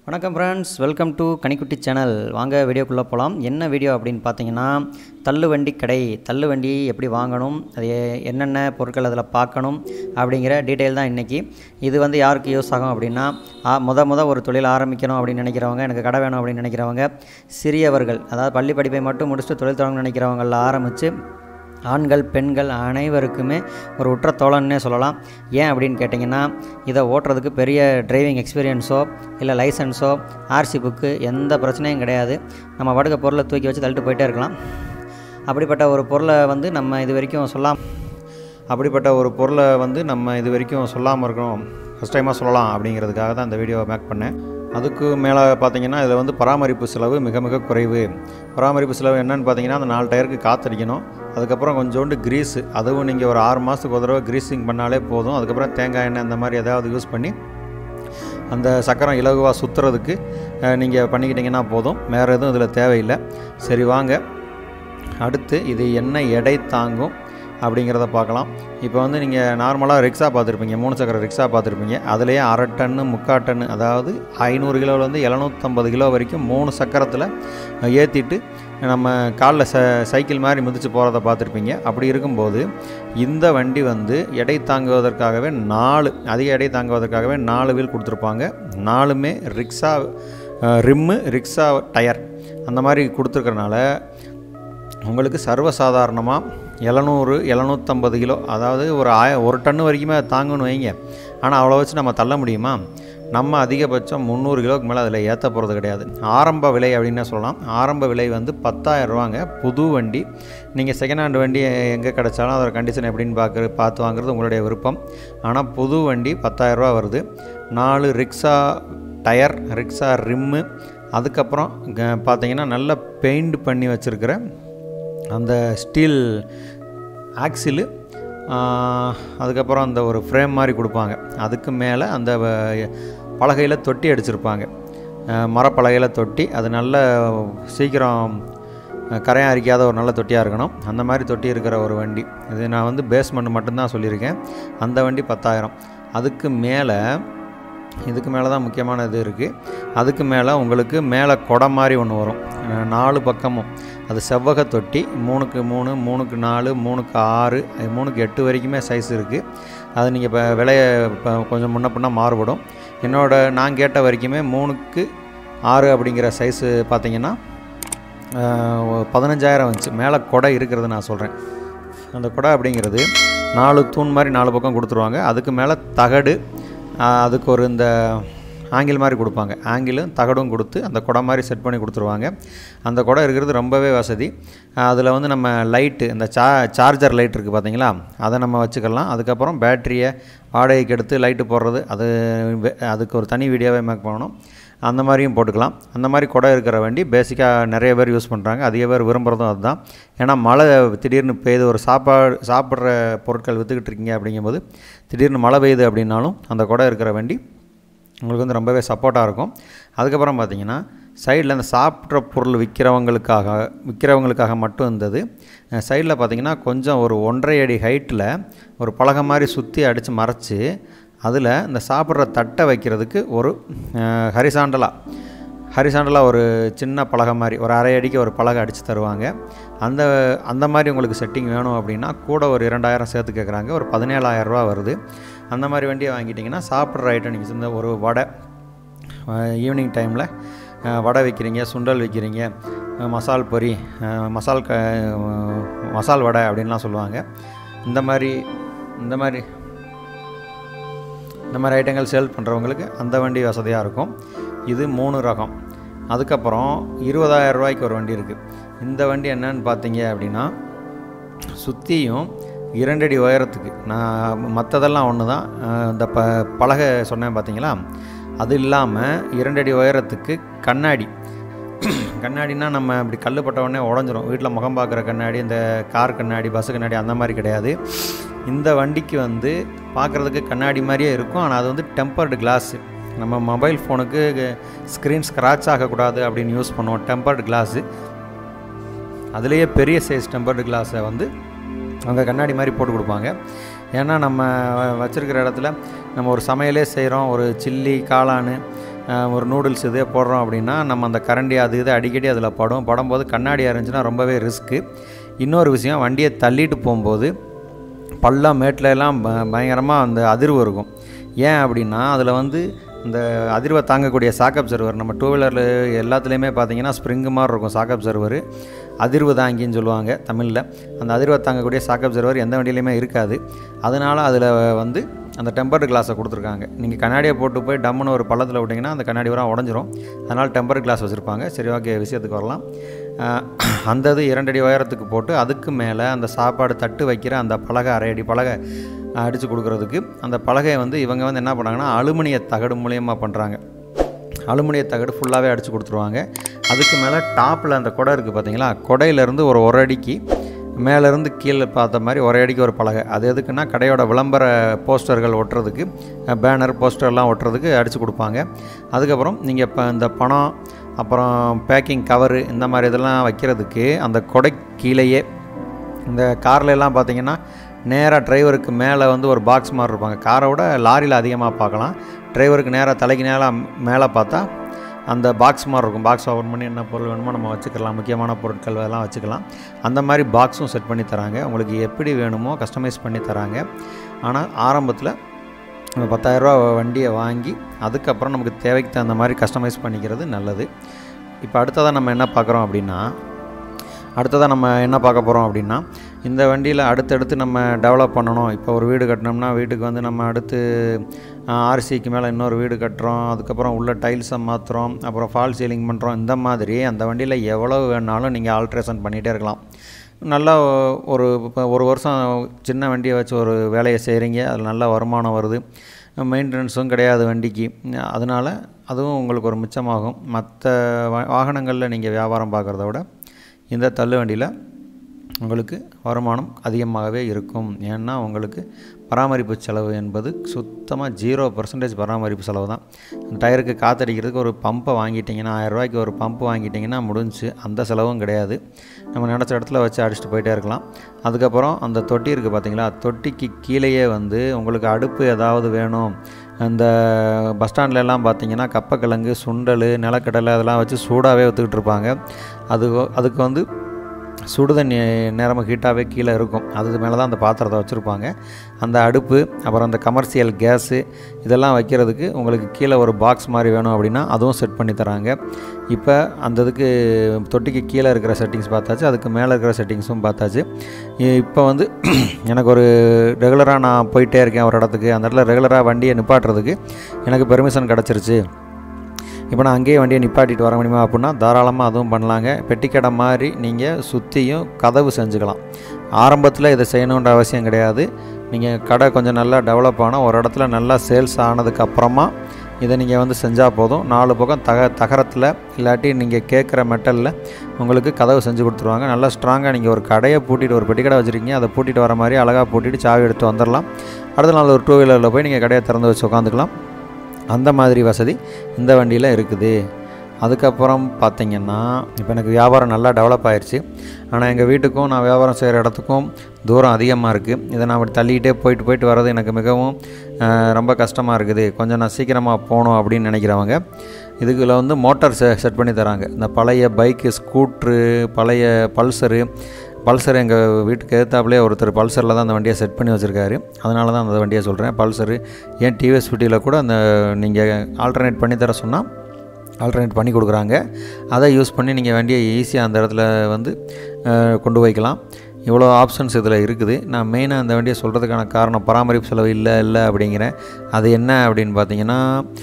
வணக்கம் friends welcome to Kanikutti channel வாங்க வீடியோக்குள்ளே போகலாம் என்ன வீடியோ அப்படின்னு பார்த்தீங்கன்னா தள்ளுவண்டி கடை தள்ளுவண்டி எப்படி வாங்கணும் அது எ- என்னென்ன பொருட்கள் அதில் பார்க்கணும் அப்படிங்கிற டீட்டெயில் தான் இன்றைக்கி இது வந்து யாருக்கு யூஸ் ஆகும் அப்படின்னா ஆ, முத முத ஒரு தொழில் ஆரம்பிக்கணும் அப்படின்னு நினைக்கிறவங்க எனக்கு கடை வேணும் அப்படின்னு நினைக்கிறவங்க சிறியவர்கள் அதாவது பள்ளி படிப்பை மட்டும் முடிச்சுட்டு தொழில் தொடங்க நினைக்கிறவங்கள ஆரம்பித்து ஆண்கள் பெண்கள் அனைவருக்குமே ஒரு உற்ற தோழன்னே சொல்லலாம் ஏன் அப்படின்னு கேட்டிங்கன்னா இதை ஓட்டுறதுக்கு பெரிய டிரைவிங் எக்ஸ்பீரியன்ஸோ இல்லை லைசன்ஸோ ஆர்சி புக்கு எந்த பிரச்சனையும் கிடையாது நம்ம பாட்டுக்கு பொருளை தூக்கி வச்சு தள்ளிட்டு போயிட்டே இருக்கலாம் அப்படிப்பட்ட ஒரு பொருளை வந்து நம்ம இது வரைக்கும் சொல்லாம் அப்படிப்பட்ட ஒரு பொருளை வந்து நம்ம இது வரைக்கும் சொல்லாமல் இருக்கணும் ஃபஸ்ட் டைமாக சொல்லலாம் அப்படிங்கிறதுக்காக தான் இந்த வீடியோவை மேக் பண்ணேன் அதுக்கு மேலே பார்த்தீங்கன்னா இதில் வந்து பராமரிப்பு செலவு மிக மிக குறைவு பராமரிப்பு செலவு என்னன்னு பார்த்தீங்கன்னா அந்த நாலு டயருக்கு காத்தடிக்கணும் அதுக்கப்புறம் கொஞ்சோண்டு கிரீஸு அதுவும் நீங்கள் ஒரு ஆறு மாதத்துக்கு ஒரு தடவை கிரீஸிங் பண்ணாலே போதும் அதுக்கப்புறம் தேங்காய் எண்ணெய் அந்த மாதிரி ஏதாவது யூஸ் பண்ணி அந்த சக்கரம் இலகுவாக சுற்றுறதுக்கு நீங்கள் பண்ணிக்கிட்டிங்கன்னா போதும் வேறு எதுவும் இதில் தேவையில்லை சரி வாங்க அடுத்து இது என்ன எடை தாங்கும் அப்படிங்கிறத பார்க்கலாம் இப்போ வந்து நீங்கள் நார்மலாக ரிக்ஷா பார்த்துருப்பீங்க மூணு சக்கர ரிக்ஷா பார்த்துருப்பீங்க அதுலேயே அரை டன்னு முக்கால் டன்னு அதாவது ஐநூறு கிலோவிலேருந்து எழுநூற்றம்பது கிலோ வரைக்கும் மூணு சக்கரத்தில் ஏற்றிட்டு நம்ம காலில் ச சைக்கிள் மாதிரி மிதித்து போகிறத பார்த்துருப்பீங்க அப்படி இருக்கும்போது இந்த வண்டி வந்து எடை தாங்குவதற்காகவே நாலு அதிக எடை தாங்குவதற்காகவே நாலு வீல் கொடுத்துருப்பாங்க நாலுமே ரிக்ஷா ரிம்மு ரிக்ஷா டயர் அந்த மாதிரி கொடுத்துருக்கறனால உங்களுக்கு சர்வசாதாரணமாக எழுநூறு எழுநூற்றம்பது கிலோ அதாவது ஒரு ஆய ஒரு டன்னு வரைக்குமே அது தாங்கன்னு வைங்க ஆனால் அவ்வளோ வச்சு நம்ம தள்ள முடியுமா நம்ம அதிகபட்சம் முந்நூறு கிலோவுக்கு மேலே அதில் ஏற்ற போகிறது கிடையாது ஆரம்ப விலை அப்படின்னு சொல்லலாம் ஆரம்ப விலை வந்து 10000 ரூபாங்க புது வண்டி நீங்கள் செகண்ட் ஹேண்ட் வண்டி எங்கே கிடைச்சாலும் அதோட கண்டிஷன் எப்படின்னு பார்க்குற பார்த்து வாங்குறது உங்களுடைய விருப்பம் ஆனால் புது வண்டி 10000 ரூபா வருது நாலு ரிக்ஷா டயர் ரிக்ஷா ரிம்மு அதுக்கப்புறம் க- பார்த்தீங்கன்னா நல்ல பெயிண்ட் பண்ணி வச்சுருக்கிற அந்த ஸ்டீல் ஆக்சிலு அதுக்கப்புறம் அந்த ஒரு ஃப்ரேம் மாதிரி கொடுப்பாங்க அதுக்கு மேலே அந்த பலகையில் தொட்டி அடிச்சிருப்பாங்க ஆஹ் மரப்பலகையில் தொட்டி அது நல்ல சீக்கிரம் கரையான் அரிக்காத ஒரு நல்ல தொட்டியாக இருக்கணும் அந்த மாதிரி தொட்டி இருக்கிற ஒரு வண்டி இது நான் வந்து பேஸ்மெண்ட் மட்டும்தான் சொல்லியிருக்கேன் அந்த வண்டி பத்தாயிரம் அதுக்கு மேலே இதுக்கு மேலே தான் முக்கியமான இது இருக்குது அதுக்கு மேலே உங்களுக்கு மேலே குடம் மாதிரி ஒன்று வரும் அஹ் நாலு பக்கமும் அது செவ்வக தொட்டி மூணுக்கு மூணு மூணுக்கு நாலு மூணுக்கு ஆறு அது மூணுக்கு எட்டு வரைக்குமே சைஸ் இருக்குது அது நீங்கள் இப்போ விலையை இப்போ கொஞ்சம் முன்ன பின்ன மாறுபடும் என்னோட நான் கேட்ட வரைக்குமே மூணுக்கு ஆறு அப்படிங்கிற சைஸு பார்த்தீங்கன்னா அஹ், ஒரு பதினஞ்சாயிரம் வந்துச்சு மேலே கொடை இருக்கிறது நான் சொல்கிறேன் அந்த கொடை அப்படிங்கிறது நாலு தூண் மாதிரி நாலு பக்கம் கொடுத்துருவாங்க அதுக்கு மேலே தகடு ஆஹ், அதுக்கு ஒரு இந்த ஆங்கிள் மாதிரி கொடுப்பாங்க ஆங்கிளும் தகடும் கொடுத்து அந்த குடை மாதிரி செட் பண்ணி கொடுத்துருவாங்க அந்த குடை இருக்கிறது ரொம்பவே வசதி அதில் வந்து நம்ம லைட்டு இந்த சா சார்ஜர் லைட் இருக்குது பார்த்தீங்களா அதை நம்ம வச்சுக்கலாம் அதுக்கப்புறம் பேட்டரியை வாடகைக்கு எடுத்து லைட்டு போடுறது அது வே- அதுக்கு ஒரு தனி வீடியோவே மேக் பண்ணணும் அந்த மாதிரியும் போட்டுக்கலாம் அந்த மாதிரி குடை இருக்கிற வண்டி பேசிக்காக நிறைய பேர் யூஸ் பண்ணுறாங்க அதிக பேர் விரும்புகிறதும் அதுதான் ஏன்னா மழை திடீர்னு பெய்யுது ஒரு சாப்பாடு சாப்பிட்ற பொருட்கள் விற்றுக்கிட்டு இருக்கீங்க அப்படிங்கும்போது திடீர்னு மழை பெய்யுது அப்படின்னாலும் அந்த குடை இருக்கிற வண்டி உங்களுக்கு வந்து ரொம்பவே சப்போர்ட்டாக இருக்கும் அதுக்கப்புறம் பார்த்தீங்கன்னா சைடில் அந்த சாப்பிட்ற பொருள் விற்கிறவங்களுக்காக விற்கிறவங்களுக்காக மட்டும் இருந்தது சைடில் பார்த்தீங்கன்னா கொஞ்சம் ஒரு ஒன்றரை அடி ஹைட்டில் ஒரு பலகை மாதிரி சுற்றி அடித்து மறைச்சி அதில் இந்த சாப்பிட்ற தட்டை வைக்கிறதுக்கு ஒரு ஹரிசாண்டலாக ஹரிசாண்டலாக ஒரு சின்ன பலகை மாதிரி ஒரு அரை அடிக்கு ஒரு பலகை அடித்து தருவாங்க அந்த அந்த மாதிரி உங்களுக்கு செட்டிங் வேணும் அப்படின்னா கூட ஒரு இரண்டாயிரம் சேர்த்து கேட்குறாங்க ஒரு பதினேழாயிரம் ரூபா வருது அந்த மாதிரி வண்டியை வாங்கிட்டிங்கன்னா சாப்பிட்ற ஐட்டம் நீங்கள் இந்த ஒரு வடை ஈவினிங் டைமில் வடை வைக்கிறீங்க சுண்டல் வைக்கிறீங்க அஹ், மசால் பொரி அஹ், மசால் க அஹ், மசால் வடை அப்படின்லாம் சொல்லுவாங்க இந்த மாதிரி இந்த மாதிரி இந்த மாதிரி ஐட்டங்கள் சேல் பண்ணுறவங்களுக்கு அந்த வண்டி வசதியாக இருக்கும் இது மூணு ரகம் அதுக்கப்புறம் இருபதாயிரம் ரூபாய்க்கு ஒரு வண்டி இருக்குது இந்த வண்டி என்னன்னு பார்த்தீங்க அப்படின்னா சுற்றியும் இரண்டடி உயரத்துக்கு நான் மற்றதெல்லாம் ஒன்று தான் அஹ் இந்த ப பலகை சொன்னேன் பார்த்தீங்களா அது இல்லாமல் இரண்டடி உயரத்துக்கு கண்ணாடி கண்ணாடினா நம்ம இப்படி கல் பட்ட உடனே உடஞ்சிரும் வீட்டில் முகம் பார்க்குற கண்ணாடி இந்த கார் கண்ணாடி பஸ்ஸு கண்ணாடி அந்த மாதிரி கிடையாது இந்த வண்டிக்கு வந்து பார்க்குறதுக்கு கண்ணாடி மாதிரியே இருக்கும் ஆனால் அது வந்து டெம்பர்டு கிளாஸு நம்ம மொபைல் ஃபோனுக்கு ஸ்க்ரீன் ஸ்க்ராட்ச் ஆகக்கூடாது அப்படின்னு யூஸ் பண்ணுவோம் டெம்பர்டு கிளாஸு அதுலேயே பெரிய சைஸ் டெம்பர்டு கிளாஸை வந்து அவங்க கண்ணாடி மாதிரி போட்டு கொடுப்பாங்க ஏன்னா நம்ம வ- வச்சிருக்கிற இடத்துல நம்ம ஒரு சமையலே செய்கிறோம் ஒரு சில்லி காளான் அஹ், ஒரு நூடுல்ஸ் இதே போடுறோம் அப்படின்னா நம்ம அந்த கரண்டி அது இது அடிக்கடி அதில் படும் படும்போது கண்ணாடியாக இருந்துச்சுன்னா ரொம்பவே ரிஸ்க்கு இன்னொரு விஷயம் வண்டியை தள்ளிட்டு போகும்போது பள்ளம் மேட்டில் எல்லாம் ப- பயங்கரமாக அந்த அதிர்வு இருக்கும் ஏன் அப்படின்னா அதில் வந்து இந்த அதிர்வை தாங்கக்கூடிய சாக் அப்சர்வர் நம்ம டூ வீலரில் எல்லாத்துலேயுமே பார்த்தீங்கன்னா ஸ்ப்ரிங்கு மாதிரி இருக்கும் சாக் அப்சர்வர் அதிர்வு தாங்கின்னு சொல்லுவாங்க தமிழில் அந்த அதிர்வை தாங்கக்கூடிய சாக் அப்சர்வர் எந்த வண்டியிலையுமே இருக்காது அதனால் அதில் வந்து அந்த டெம்பர்டு கிளாஸை கொடுத்துருக்காங்க நீங்கள் கண்ணாடியை போட்டு போய் டம்முன்னு ஒரு பள்ளத்தில் விட்டிங்கன்னா அந்த கண்ணாடி வர உடஞ்சிரும் அதனால் டெம்பர் கிளாஸ் வச்சுருப்பாங்க சரி ஓகே விஷயத்துக்கு வரலாம் அஹ், அந்த இது இரண்டடி உயரத்துக்கு போட்டு அதுக்கு மேலே அந்த சாப்பாடு தட்டு வைக்கிற அந்த பலகை அரை அடி பலகை அடித்து கொடுக்குறதுக்கு அந்த பலகையை வந்து இவங்க வந்து என்ன பண்ணாங்கன்னா அலுமினிய தகடு மூலியமாக பண்ணுறாங்க அலுமினிய தகடு ஃபுல்லாகவே அடித்து கொடுத்துருவாங்க அதுக்கு மேலே டாப்பில் அந்த குடை இருக்குது பார்த்தீங்களா குடையிலேருந்து ஒரு ஒரு அடிக்கு மேலேருந்து கீழே பார்த்த மாதிரி ஒரு அடிக்கு ஒரு பலகை அது எதுக்குன்னா கடையோட விளம்பர போஸ்டர்கள் ஒட்டுறதுக்கு பேனர் போஸ்டர்லாம் ஒட்டுறதுக்கு அடித்து கொடுப்பாங்க அதுக்கப்புறம் நீங்கள் இப்போ இந்த பணம் அப்புறம் பேக்கிங் கவரு இந்த மாதிரி இதெல்லாம் வைக்கிறதுக்கு அந்த கொடை கீழேயே இந்த கார்ல எல்லாம் பார்த்தீங்கன்னா நேராக டிரைவருக்கு மேலே வந்து ஒரு பாக்ஸ் மாதிரி இருப்பாங்க காரை விட லாரியில் அதிகமாக பார்க்கலாம் டிரைவருக்கு நேராக தலைக்கு நேராக மேலே பார்த்தா அந்த பாக்ஸ் மாதிரி இருக்கும் பாக்ஸ் ஓப்பன் பண்ணி என்ன பொருள் வேணுமோ நம்ம வச்சுக்கலாம் முக்கியமான பொருட்கள் அதெல்லாம் வச்சுக்கலாம் அந்த மாதிரி பாக்ஸும் செட் பண்ணி தராங்க உங்களுக்கு எப்படி வேணுமோ கஸ்டமைஸ் பண்ணி தராங்க ஆனால் ஆரம்பத்தில் நம்ம பத்தாயிரரூபா வண்டியை வாங்கி அதுக்கப்புறம் நமக்கு தேவைக்கு தகுந்த மாதிரி கஸ்டமைஸ் பண்ணிக்கிறது நல்லது இப்போ அடுத்ததாக நம்ம என்ன பார்க்குறோம் அப்படின்னா அடுத்ததாக நம்ம என்ன பார்க்க போகிறோம் அப்படின்னா இந்த வண்டியில் அடுத்தடுத்து நம்ம டெவலப் பண்ணணும் இப்போ ஒரு வீடு கட்டினோம்னா வீட்டுக்கு வந்து நம்ம அடுத்து ஆர்சிக்கு மேலே இன்னொரு வீடு கட்டுறோம் அதுக்கப்புறம் உள்ள டைல்ஸை மாற்றுறோம் அப்புறம் ஃபால் சீலிங் பண்ணுறோம் இந்த மாதிரி அந்த வண்டியில் எவ்வளவு வேணாலும் நீங்கள் ஆல்ட்ரேஷன் பண்ணிகிட்டே இருக்கலாம் நல்லா ஒரு இப்போ ஒரு வருஷம் சின்ன வண்டியை வச்சு ஒரு வேலையை செய்கிறீங்க அதில் நல்ல வருமானம் வருது மெயின்டெனன்ஸும் கிடையாது வண்டிக்கு அதனால் அதுவும் உங்களுக்கு ஒரு மிச்சமாகும் மற்ற வா- வாகனங்களில் நீங்கள் வியாபாரம் பார்க்குறத விட இந்த தள்ளு வண்டியில் உங்களுக்கு வருமானம் அதிகமாகவே இருக்கும் ஏன்னா உங்களுக்கு பராமரிப்பு செலவு என்பது சுத்தமாக ஜீரோ பர்சன்டேஜ் பராமரிப்பு செலவு தான் டயருக்கு காத்தடிக்கிறதுக்கு ஒரு பம்பை வாங்கிட்டிங்கன்னா ஆயிரம் ரூபாய்க்கு ஒரு பம்பு வாங்கிட்டிங்கன்னா முடிஞ்சு அந்த செலவும் கிடையாது நம்ம நினச்ச இடத்துல வச்சு அடிச்சுட்டு போயிட்டே இருக்கலாம் அதுக்கப்புறம் அந்த தொட்டி இருக்குது பார்த்தீங்களா தொட்டிக்கு கீழேயே வந்து உங்களுக்கு அடுப்பு ஏதாவது வேணும் அந்த பஸ் ஸ்டாண்ட்ல எல்லாம் பார்த்தீங்கன்னா கப்பக்கிழங்கு சுண்டல் நிலக்கடலை அதெல்லாம் வச்சு சூடாகவே விற்றுக்கிட்டு இருப்பாங்க அது அதுக்கு வந்து சுடுதண்ணி நேரமாக ஹீட்டாகவே கீழே இருக்கும் அது மேலே தான் அந்த பாத்திரத்தை வச்சுருப்பாங்க அந்த அடுப்பு அப்புறம் அந்த கமர்ஷியல் கேஸு இதெல்லாம் வைக்கிறதுக்கு உங்களுக்கு கீழே ஒரு பாக்ஸ் மாதிரி வேணும் அப்படின்னா அதுவும் செட் பண்ணி தராங்க இப்போ அந்த இதுக்கு தொட்டிக்கு கீழே இருக்கிற செட்டிங்ஸ் பார்த்தாச்சு அதுக்கு மேலே இருக்கிற செட்டிங்ஸும் பார்த்தாச்சு இப்போ வந்து எனக்கு ஒரு ரெகுலராக நான் போயிட்டே இருக்கேன் ஒரு இடத்துக்கு அந்த இடத்துல ரெகுலராக வண்டியை நிப்பாட்டுறதுக்கு எனக்கு பெர்மிஷன் கிடச்சிருச்சு இப்போ நான் அங்கேயே வண்டியை நிப்பாட்டிட்டு வர முடியுமா அப்படின்னா தாராளமாக அதுவும் பண்ணலாங்க பெட்டிக்கடை மாதிரி நீங்கள் சுற்றியும் கதவு செஞ்சுக்கலாம் ஆரம்பத்தில் இதை செய்யணுன்ற அவசியம் கிடையாது நீங்கள் கடை கொஞ்சம் நல்லா டெவலப் ஆனால் ஒரு இடத்துல நல்லா சேல்ஸ் ஆனதுக்கு அப்புறமா இதை நீங்கள் வந்து செஞ்சால் போதும் நாலு பக்கம் தக தகரத்தில் இல்லாட்டி நீங்கள் கேட்குற மெட்டலில் உங்களுக்கு கதவு செஞ்சு கொடுத்துருவாங்க நல்லா ஸ்ட்ராங்காக நீங்கள் ஒரு கடையை பூட்டிட்டு ஒரு பெட்டி கடை வச்சுருக்கீங்க அதை பூட்டிட்டு வர மாதிரி அழகாக பூட்டிட்டு சாவி எடுத்து வந்துடலாம் அடுத்த நாள் ஒரு டூ வீலரில் போய் நீங்கள் கடையை திறந்து வச்சு உட்காந்துக்கலாம் அந்த மாதிரி வசதி இந்த வண்டியில் இருக்குது அதுக்கப்புறம் பார்த்தீங்கன்னா இப்போ எனக்கு வியாபாரம் நல்லா டெவலப் ஆயிடுச்சு ஆனால் எங்கள் வீட்டுக்கும் நான் வியாபாரம் செய்கிற இடத்துக்கும் தூரம் அதிகமாக இருக்குது இதை நான் அப்படி தள்ளிக்கிட்டே போயிட்டு போயிட்டு வர்றது எனக்கு மிகவும் அஹ், ரொம்ப கஷ்டமாக இருக்குது கொஞ்சம் நான் சீக்கிரமாக போகணும் அப்படின்னு நினைக்கிறவங்க இதுக்குள்ள வந்து மோட்டார் செ செட் பண்ணி தராங்க இந்த பழைய பைக்கு ஸ்கூட்ரு பழைய பல்சரு பல்சர் எங்கள் வீட்டுக்கு எதிர்த்தாப்புலே ஒருத்தர் பல்சரில் தான் அந்த வண்டியை செட் பண்ணி வச்சுருக்காரு அதனால தான் அந்த வண்டியை சொல்கிறேன் பல்சரு ஏன் டிவிஎஸ் ஃபிஃப்டியில் கூட அந்த நீங்கள் ஆல்டர்னேட் பண்ணி தர சொன்னால் ஆல்டர்னேட் பண்ணி கொடுக்குறாங்க அதை யூஸ் பண்ணி நீங்கள் வண்டியை ஈஸியாக அந்த இடத்துல வந்து அஹ், கொண்டு வைக்கலாம் இவ்வளோ ஆப்ஷன்ஸ் இதில் இருக்குது நான் மெயினாக அந்த வண்டியை சொல்கிறதுக்கான காரணம் பராமரிப்பு செலவு இல்லை இல்லை அப்படிங்கிறேன் அது என்ன அப்படின்னு பார்த்தீங்கன்னா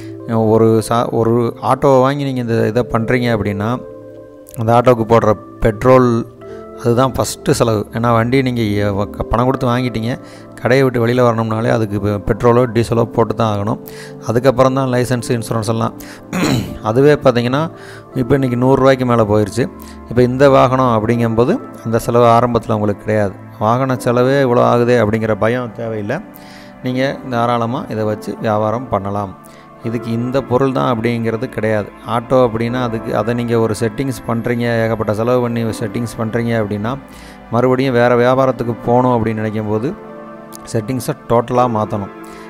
ஒரு சா ஒரு ஆட்டோவை வாங்கி நீங்கள் இந்த இதை பண்ணுறீங்க அப்படின்னா அந்த ஆட்டோவுக்கு போடுற பெட்ரோல் அதுதான் ஃபஸ்ட்டு செலவு ஏன்னா வண்டி நீங்கள் பணம் கொடுத்து வாங்கிட்டீங்க கடையை விட்டு வெளியில் வரணும்னாலே அதுக்கு பெ- பெட்ரோலோ டீசலோ போட்டு தான் ஆகணும் அதுக்கப்புறம் தான் லைசன்ஸ் இன்சூரன்ஸ் எல்லாம் அதுவே பார்த்தீங்கன்னா இப்போ இன்றைக்கி நூறுரூவாய்க்கு மேலே போயிடுச்சு இப்போ இந்த வாகனம் அப்படிங்கும்போது அந்த செலவு ஆரம்பத்தில் உங்களுக்கு கிடையாது வாகன செலவே இவ்வளோ ஆகுதே அப்படிங்கிற பயம் தேவையில்லை நீங்கள் தாராளமாக இதை வச்சு வியாபாரம் பண்ணலாம் இதுக்கு இந்த பொருள் தான் அப்படிங்கிறது கிடையாது ஆட்டோ அப்படின்னா அதுக்கு அதை நீங்கள் ஒரு செட்டிங்ஸ் பண்ணுறீங்க ஏகப்பட்ட செலவு பண்ணி செட்டிங்ஸ் பண்ணுறீங்க அப்படின்னா மறுபடியும் வேறு வியாபாரத்துக்கு போகணும் அப்படின்னு நினைக்கும் போது செட்டிங்ஸை டோட்டலாக மாற்றணும்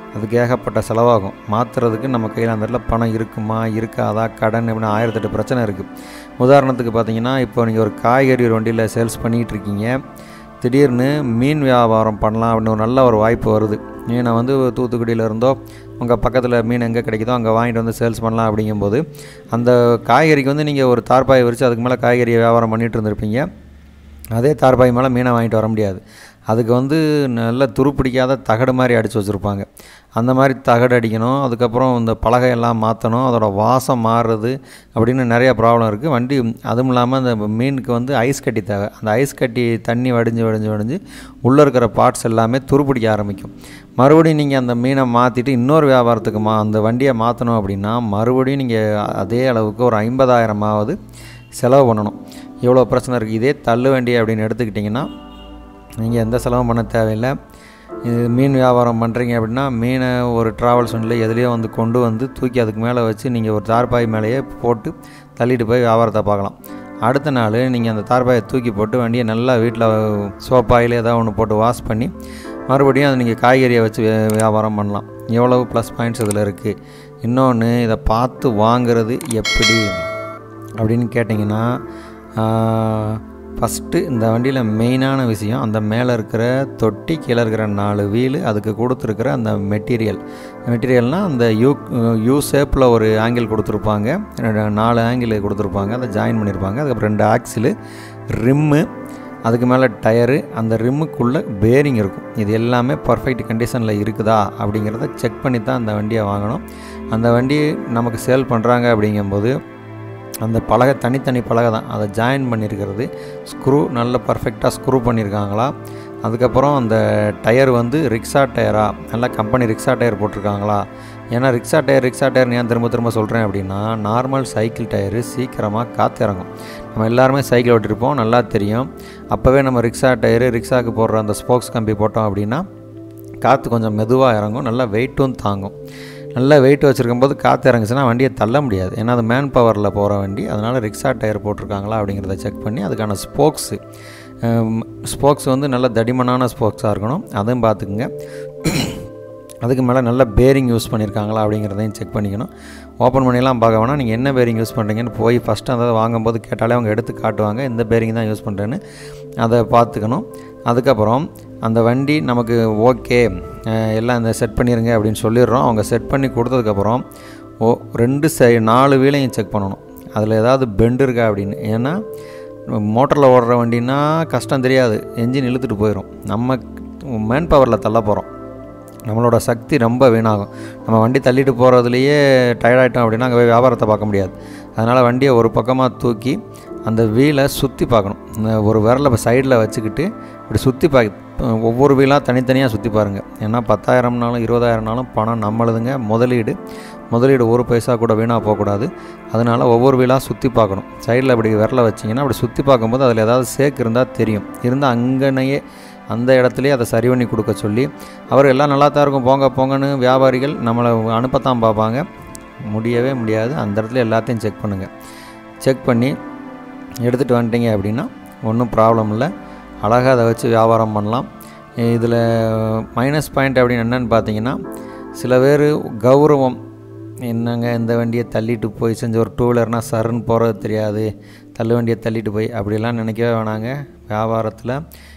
அதுக்கு ஏகப்பட்ட செலவாகும் மாற்றுறதுக்கு நம்ம கையில் அந்த இடத்துல பணம் இருக்குமா இருக்காதா கடன் இப்படின்னு ஆயிரத்தெட்டு பிரச்சனை இருக்குது உதாரணத்துக்கு பார்த்தீங்கன்னா இப்போ நீங்கள் ஒரு காய்கறி ஒரு வண்டியில் சேல்ஸ் பண்ணிகிட்டு இருக்கீங்க திடீர்னு மீன் வியாபாரம் பண்ணலாம் அப்படின்னு ஒரு நல்ல ஒரு வாய்ப்பு வருது மீனை வந்து தூத்துக்குடியில் இருந்தோ உங்கள் பக்கத்தில் மீன் எங்கே கிடைக்குதோ அங்கே வாங்கிட்டு வந்து சேல்ஸ் பண்ணலாம் அப்படிங்கும்போது அந்த காய்கறிக்கு வந்து நீங்கள் ஒரு தார்பாயை விரித்து அதுக்கு மேலே காய்கறி வியாபாரம் பண்ணிகிட்டு இருந்திருப்பீங்க அதே தார்பாய் மேலே மீனை வாங்கிட்டு வர முடியாது அதுக்கு வந்து நல்ல துருப்பிடிக்காத தகடு மாதிரி அடித்து வச்சுருப்பாங்க அந்த மாதிரி தகடு அடிக்கணும் அதுக்கப்புறம் இந்த பலகையெல்லாம் மாற்றணும் அதோட வாசம் மாறுறது அப்படின்னு நிறைய ப்ராப்ளம் இருக்குது வண்டி அதுவும் இல்லாமல் அந்த மீனுக்கு வந்து ஐஸ் கட்டி தேவை அந்த ஐஸ் கட்டி தண்ணி வடிஞ்சு வடிஞ்சு வடிஞ்சு உள்ளே இருக்கிற பார்ட்ஸ் எல்லாமே துருப்பிடிக்க ஆரம்பிக்கும் மறுபடியும் நீங்கள் அந்த மீனை மாற்றிட்டு இன்னொரு வியாபாரத்துக்கு மா அந்த வண்டியை மாற்றணும் அப்படின்னா மறுபடியும் நீங்கள் அதே அளவுக்கு ஒரு ஐம்பதாயிரமாவது செலவு பண்ணணும் இவ்வளோ பிரச்சனை இருக்குது இதே தள்ளு வண்டி அப்படின்னு எடுத்துக்கிட்டிங்கன்னா நீங்கள் எந்த செலவும் பண்ண தேவையில்லை இது மீன் வியாபாரம் பண்ணுறீங்க அப்படின்னா மீனை ஒரு ட்ராவல்ஸ் வண்டியில் எதுலேயோ வந்து கொண்டு வந்து தூக்கி அதுக்கு மேலே வச்சு நீங்கள் ஒரு தார்பாய் மேலேயே போட்டு தள்ளிட்டு போய் வியாபாரத்தை பார்க்கலாம் அடுத்த நாள் நீங்கள் அந்த தார்பாயை தூக்கி போட்டு வண்டியை நல்லா வீட்டில் சோப்பாயில் ஏதாவது ஒன்று போட்டு வாஷ் பண்ணி மறுபடியும் அதை நீங்கள் காய்கறியை வச்சு வே- வியாபாரம் பண்ணலாம் எவ்வளவு ப்ளஸ் பாயிண்ட்ஸ் இதில் இருக்குது இன்னொன்று இதை பார்த்து வாங்குறது எப்படி அப்படின்னு கேட்டிங்கன்னா ஃபஸ்ட்டு இந்த வண்டியில் மெயினான விஷயம் அந்த மேலே இருக்கிற தொட்டி கீழே இருக்கிற நாலு வீலு அதுக்கு கொடுத்துருக்கிற அந்த மெட்டீரியல் மெட்டீரியல்னால் அந்த யூ யூ ஷேப்பில் ஒரு ஆங்கிள் கொடுத்துருப்பாங்க ரெண்டு நாலு ஆங்கிள் கொடுத்துருப்பாங்க அதை ஜாயின் பண்ணியிருப்பாங்க அதுக்கப்புறம் ரெண்டு ஆக்சிலு ரிம்மு அதுக்கு மேலே டயரு அந்த ரிம்முக்குள்ளே பேரிங் இருக்கும் இது எல்லாமே பர்ஃபெக்ட் கண்டிஷனில் இருக்குதா அப்படிங்கிறத செக் பண்ணி தான் அந்த வண்டியை வாங்கணும் அந்த வண்டி நமக்கு சேல் பண்ணுறாங்க அப்படிங்கும்போது அந்த பலகை தனித்தனி பலகை தான் அதை ஜாயின் பண்ணியிருக்கிறது ஸ்க்ரூ நல்ல பர்ஃபெக்டாக ஸ்க்ரூ பண்ணியிருக்காங்களா அதுக்கப்புறம் அந்த டயர் வந்து ரிக்ஷா டயரா நல்ல கம்பெனி ரிக்ஷா டயர் போட்டிருக்காங்களா ஏன்னா ரிக்ஷா டயர் ரிக்ஷா டயர் ஏன் திரும்ப திரும்ப சொல்கிறேன் அப்படின்னா நார்மல் சைக்கிள் டயரு சீக்கிரமாக காற்று இறங்கும் நம்ம எல்லாருமே சைக்கிள் ஓட்டிருப்போம் நல்லா தெரியும் அப்போவே நம்ம ரிக்ஷா டயரு ரிக்ஷாக்கு போடுற அந்த ஸ்போக்ஸ் கம்பி போட்டோம் அப்படின்னா காற்று கொஞ்சம் மெதுவாக இறங்கும் நல்லா வெயிட்டும் தாங்கும் நல்லா வெயிட் வச்சுருக்கும் போது காற்று இறங்குச்சுன்னா வண்டியை தள்ள முடியாது ஏன்னா அது மேன் பவரில் போகிற வண்டி அதனால் ரிக்ஷா டயர் போட்டிருக்காங்களா அப்படிங்கிறத செக் பண்ணி அதுக்கான ஸ்போக்ஸு ஸ்போக்ஸ் வந்து நல்ல தடிமனான ஸ்போக்ஸாக இருக்கணும் அதுவும் பார்த்துக்குங்க அதுக்கு மேலே நல்ல பேரிங் யூஸ் பண்ணியிருக்காங்களா அப்படிங்கிறதையும் செக் பண்ணிக்கணும் ஓப்பன் பண்ணிலாம் பார்க்க வேணாம் நீங்கள் என்ன பேரிங் யூஸ் பண்ணுறீங்கன்னு போய் ஃபஸ்ட்டு அந்த வாங்கும்போது கேட்டாலே அவங்க எடுத்து காட்டுவாங்க இந்த பேரிங் தான் யூஸ் பண்ணுறேன்னு அதை பார்த்துக்கணும் அதுக்கப்புறம் அந்த வண்டி நமக்கு ஓகே எல்லாம் இந்த செட் பண்ணிடுங்க அப்படின்னு சொல்லிடுறோம் அவங்க செட் பண்ணி கொடுத்ததுக்கப்புறம் ஓ ரெண்டு சை நாலு வீலையும் செக் பண்ணணும் அதில் ஏதாவது பெண்டு இருக்கா அப்படின்னு ஏன்னா மோட்டரில் ஓடுற வண்டின்னா கஷ்டம் தெரியாது என்ஜின் இழுத்துட்டு போயிடும் நம்ம மேன் பவரில் தள்ள போகிறோம் நம்மளோட சக்தி ரொம்ப வீணாகும் நம்ம வண்டி தள்ளிட்டு போகிறதுலையே டயர்டாயிட்டோம் அப்படின்னா அங்கே போய் வியாபாரத்தை பார்க்க முடியாது அதனால் வண்டியை ஒரு பக்கமாக தூக்கி அந்த வீலை சுற்றி பார்க்கணும் இந்த ஒரு விரலை சைடில் வச்சுக்கிட்டு இப்படி சுற்றி பார்க்க ஒவ்வொரு வீலாக தனித்தனியாக சுற்றி பாருங்கள் ஏன்னா பத்தாயிரம்னாலும் இருபதாயிரம்னாலும் பணம் நம்மளுதுங்க முதலீடு முதலீடு ஒரு பைசா கூட வீணாக போகக்கூடாது அதனால் ஒவ்வொரு வீலாக சுற்றி பார்க்கணும் சைடில் அப்படி விரலை வச்சிங்கன்னா அப்படி சுற்றி பார்க்கும்போது அதில் ஏதாவது சேக் இருந்தால் தெரியும் இருந்தால் அங்கனையே அந்த இடத்துலையே அதை சரி பண்ணி கொடுக்க சொல்லி அவர் எல்லாம் நல்லா தான் இருக்கும் போங்க போங்கன்னு வியாபாரிகள் நம்மளை அனுப்பத்தான் பார்ப்பாங்க முடியவே முடியாது அந்த இடத்துல எல்லாத்தையும் செக் பண்ணுங்கள் செக் பண்ணி எடுத்துகிட்டு வந்துட்டீங்க அப்படின்னா ஒன்றும் ப்ராப்ளம் இல்லை அழகாக அதை வச்சு வியாபாரம் பண்ணலாம் இதில் மைனஸ் பாயிண்ட் அப்படின்னு என்னன்னு பார்த்தீங்கன்னா சில பேர் கௌரவம் என்னங்க இந்த வண்டியை தள்ளிட்டு போய் செஞ்ச ஒரு டூ வீலர்னால் சருன்னு போகிறது தெரியாது தள்ளு வண்டியை தள்ளிட்டு போய் அப்படிலாம் நினைக்கவே வேணாங்க வியாபாரத்தில்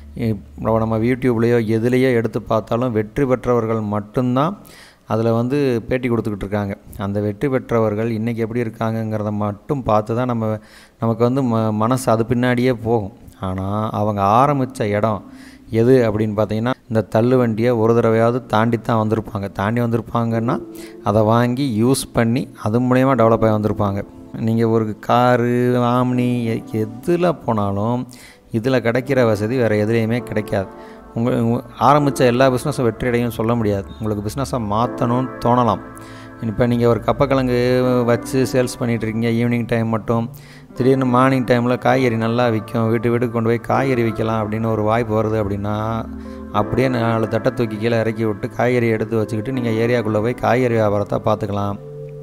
இப்போ நம்ம யூடியூப்லேயோ எதுலேயோ எடுத்து பார்த்தாலும் வெற்றி பெற்றவர்கள் மட்டும்தான் அதில் வந்து பேட்டி கொடுத்துக்கிட்டு இருக்காங்க அந்த வெற்றி பெற்றவர்கள் இன்றைக்கி எப்படி இருக்காங்கங்கிறத மட்டும் பார்த்து தான் நம்ம நமக்கு வந்து ம மனசு அது பின்னாடியே போகும் ஆனால் அவங்க ஆரம்பித்த இடம் எது அப்படின்னு பார்த்தீங்கன்னா இந்த தள்ளு வண்டியை ஒரு தடவையாவது தாண்டி தான் வந்திருப்பாங்க தாண்டி வந்திருப்பாங்கன்னா அதை வாங்கி யூஸ் பண்ணி அது மூலயமா டெவலப் ஆகி வந்திருப்பாங்க நீங்கள் ஒரு காரு ஆம்னி எ- எதில் போனாலும் இதில் கிடைக்கிற வசதி வேறு எதுலேயுமே கிடைக்காது உங்கள் ஆரம்பித்த எல்லா பிஸ்னஸும் வெற்றியடையும் சொல்ல முடியாது உங்களுக்கு பிஸ்னஸை மாற்றணும்னு தோணலாம் இப்போ நீங்கள் ஒரு கப்பக்கிழங்கு வச்சு சேல்ஸ் பண்ணிகிட்டு இருக்கீங்க ஈவினிங் டைம் மட்டும் திடீர்னு மார்னிங் டைமில் காய்கறி நல்லா விற்கும் வீட்டு வீட்டுக்கு கொண்டு போய் காய்கறி விற்கலாம் அப்படின்னு ஒரு வாய்ப்பு வருது அப்படின்னா அப்படியே நாலு தட்டை தூக்கி கீழே இறக்கி விட்டு காய்கறி எடுத்து வச்சுக்கிட்டு நீங்கள் ஏரியாக்குள்ளே போய் காய்கறி வியாபாரத்தை பார்த்துக்கலாம்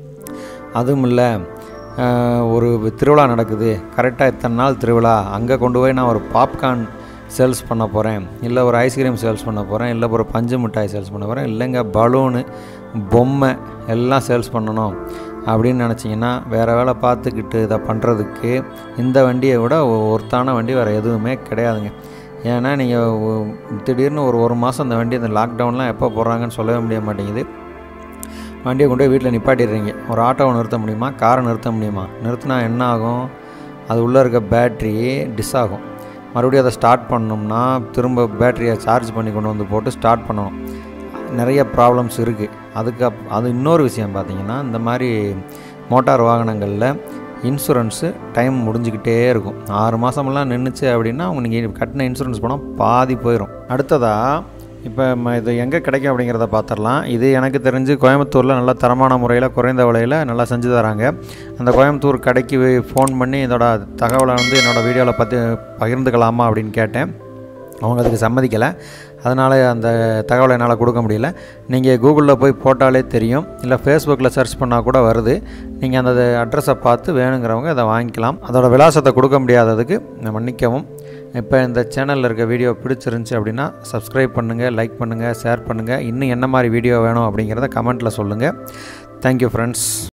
அதுவும் இல்லை ஒரு திருவிழா நடக்குது கரெக்டாக இத்தனை நாள் திருவிழா அங்கே கொண்டு போய் நான் ஒரு பாப்கார்ன் சேல்ஸ் பண்ண போகிறேன் இல்லை ஒரு ஐஸ்கிரீம் சேல்ஸ் பண்ண போகிறேன் இல்லை ஒரு பஞ்சு மிட்டாய் சேல்ஸ் பண்ண போகிறேன் இல்லைங்க பலூனு பொம்மை எல்லாம் சேல்ஸ் பண்ணணும் அப்படின்னு நினச்சிங்கன்னா வேறு வேலை பார்த்துக்கிட்டு இதை பண்ணுறதுக்கு இந்த வண்டியை விட ஒருத்தான வண்டி வேறு எதுவுமே கிடையாதுங்க ஏன்னா நீங்கள் திடீர்னு ஒரு ஒரு மாதம் இந்த வண்டி இந்த லாக்டவுன்லாம் எப்போ போடுறாங்கன்னு சொல்லவே முடிய மாட்டேங்குது வண்டியை கொண்டு போய் வீட்டில் நிப்பாட்டிடுறீங்க ஒரு ஆட்டோவை நிறுத்த முடியுமா காரை நிறுத்த முடியுமா நிறுத்தினா என்ன ஆகும் அது உள்ளே இருக்க பேட்ரி டிஸ் ஆகும் மறுபடியும் அதை ஸ்டார்ட் பண்ணோம்னா திரும்ப பேட்டரியை சார்ஜ் பண்ணி கொண்டு வந்து போட்டு ஸ்டார்ட் பண்ணணும் நிறைய ப்ராப்ளம்ஸ் இருக்குது அதுக்கு அப் அது இன்னொரு விஷயம் பார்த்தீங்கன்னா இந்த மாதிரி மோட்டார் வாகனங்களில் இன்சூரன்ஸு டைம் முடிஞ்சுக்கிட்டே இருக்கும் ஆறு மாதமெல்லாம் நின்றுச்சு அப்படின்னா அவங்க நீங்கள் கட்டின இன்சூரன்ஸ் பணம் பாதி போயிடும் அடுத்ததாக இப்போ ம இது எங்கே கிடைக்கும் அப்படிங்கிறத பார்த்துடலாம் இது எனக்கு தெரிஞ்சு கோயம்புத்தூரில் நல்ல தரமான முறையில் குறைந்த விலையில் நல்லா செஞ்சு தராங்க அந்த கோயம்புத்தூர் கடைக்கு ஃபோன் பண்ணி இதோட தகவலை வந்து என்னோடய வீடியோவில் பற்றி பகிர்ந்துக்கலாமா அப்படின்னு கேட்டேன் அவங்க அதுக்கு சம்மதிக்கலை அதனால் அந்த தகவலை என்னால் கொடுக்க முடியல நீங்கள் கூகுளில் போய் போட்டாலே தெரியும் இல்லை ஃபேஸ்புக்கில் சர்ச் பண்ணால் கூட வருது நீங்கள் அந்த அட்ரஸை பார்த்து வேணுங்கிறவங்க அதை வாங்கிக்கலாம் அதோட விலாசத்தை கொடுக்க முடியாததுக்கு மன்னிக்கவும் இப்போ இந்த சேனலில் இருக்க வீடியோ பிடிச்சிருந்துச்சி அப்படின்னா சப்ஸ்கிரைப் பண்ணுங்கள் லைக் பண்ணுங்கள் ஷேர் பண்ணுங்கள் இன்னும் என்ன மாதிரி வீடியோ வேணும் அப்படிங்கிறத கமெண்ட்டில் சொல்லுங்கள் தேங்க்யூ ஃப்ரெண்ட்ஸ்